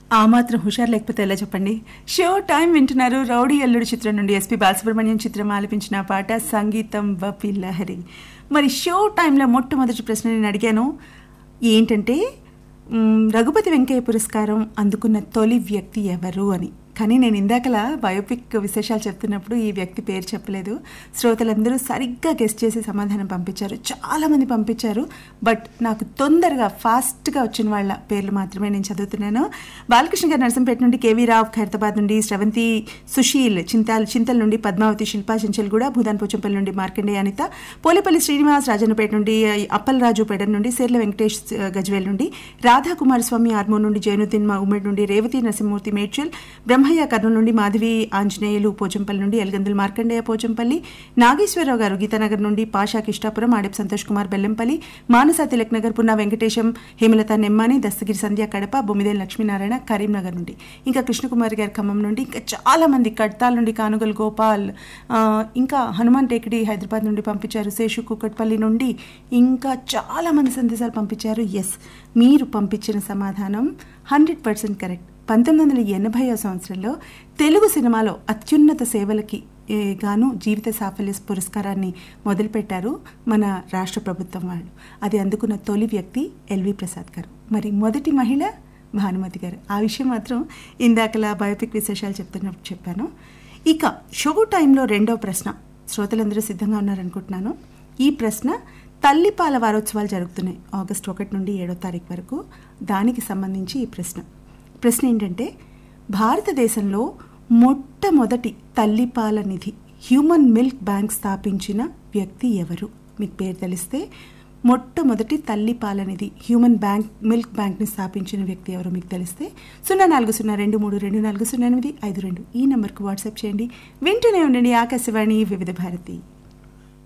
ఆ మాత్రం హుషారు లేకపోతే ఎలా చెప్పండి షో టైం వింటున్నారు రౌడీ అల్లుడు చిత్రం నుండి ఎస్పి బాలసుబ్రహ్మణ్యం చిత్రం ఆలపించిన పాట సంగీతం వపి లహరి మరి షో టైంలో మొట్టమొదటి ప్రశ్న నేను అడిగాను ఏంటంటే మ్, రఘుపతి వెంకయ్య పురస్కారం అందుకున్న తొలి వ్యక్తి ఎవరు అని కానీ నేను ఇందాకలా బయోపిక్ విశేషాలు చెప్తున్నప్పుడు ఈ వ్యక్తి పేరు చెప్పలేదు శ్రోతలందరూ సరిగ్గా గెస్ట్ చేసి సమాధానం పంపించారు చాలామంది పంపించారు బట్ నాకు తొందరగా ఫాస్ట్గా వచ్చిన వాళ్ళ పేర్లు మాత్రమే నేను చదువుతున్నాను బాలకృష్ణ గారు నరసంపేట నుండి కేవీ రావు ఖైరతాబాద్ నుండి శ్రవంతి సుశీల్ చింతాల్ చింతల నుండి పద్మావతి శిల్పా చెంచల్గూడ భూదాన్ పోచంపల్లి నుండి మార్కండే అనిత పోలేపల్లి శ్రీనివాస్ రాజన్నపేట నుండి అప్పలరాజు పేడ నుండి సేర్ల వెంకటేష్ ఆ, గజ్వేల్ నుండి రాధా కుమారస్వామి ఆర్మూర్ నుండి జైనుద్దీన్ మా ఉమ్మడి నుండి రేవతి నరసింహమూర్తి మేడ్చల్ బ్రహ్మయ్య కర్నూలు నుండి మాధవి ఆంజనేయులు పోచంపల్లి నుండి ఎల్గందుల మార్కండేయ పోచంపల్లి నాగేశ్వరరావు గారు గీతానగర్ నుండి పాషా కిష్టాపురం ఆడెప్ సంతోష్ కుమార్ బెల్లంపల్లి మానస తిలక్ నగర్ పున్నా వెంకటేశం హేమలత నెమ్మాని దస్తగిరి సంధ్య కడప బొమ్మిదేని లక్ష్మీనారాయణ కరీంనగర్ నుండి ఇంకా కృష్ణకుమార్ గారి ఖమ్మం నుండి ఇంకా చాలా మంది కడ్తాల్ నుండి కానుగల్ గోపాల్ ఆ, ఇంకా హనుమాన్ టేకిడి హైదరాబాద్ నుండి పంపించారు శేషు కుక్కట్పల్లి నుండి ఇంకా చాలా మంది సందేశాలు పంపించారు ఎస్ మీరు పంపించిన సమాధానం హండ్రెడ్ పర్సెంట్ కరెక్ట్ పంతొమ్మిది వందల ఎనభై సంవత్సరంలో తెలుగు సినిమాలో అత్యున్నత సేవలకి ఏ, గాను జీవిత సాఫల్య పురస్కారాన్ని మొదలుపెట్టారు మన రాష్ట్ర ప్రభుత్వం వాళ్ళు అది అందుకున్న తొలి వ్యక్తి ఎల్వి ప్రసాద్ గారు మరి మొదటి మహిళ భానుమతి గారు ఆ విషయం మాత్రం ఇందాకలా బయోపిక్ విశేషాలు చెప్తున్నప్పుడు చెప్పాను ఇక షో టైంలో రెండో ప్రశ్న శ్రోతలందరూ సిద్ధంగా ఉన్నారనుకుంటున్నాను ఈ ప్రశ్న తల్లిపాల వారోత్సవాలు జరుగుతున్నాయి ఆగస్టు ఒకటి నుండి ఏడో తారీఖు వరకు దానికి సంబంధించి ఈ ప్రశ్న ప్రశ్న ఏంటంటే భారతదేశంలో మొట్టమొదటి తల్లిపాల నిధి హ్యూమన్ మిల్క్ బ్యాంక్ స్థాపించిన వ్యక్తి ఎవరు మీకు పేరు తెలిస్తే మొట్టమొదటి తల్లి పాలనిధి హ్యూమన్ బ్యాంక్ మిల్క్ బ్యాంక్ని స్థాపించిన వ్యక్తి ఎవరో మీకు తెలిస్తే సున్నా నాలుగు సున్నా రెండు మూడు రెండు నాలుగు సున్నా ఎనిమిది ఐదు రెండు ఈ నెంబర్కు వాట్సాప్ చేయండి వింటూనే ఉండండి ఆకాశవాణి వివిధ భారతి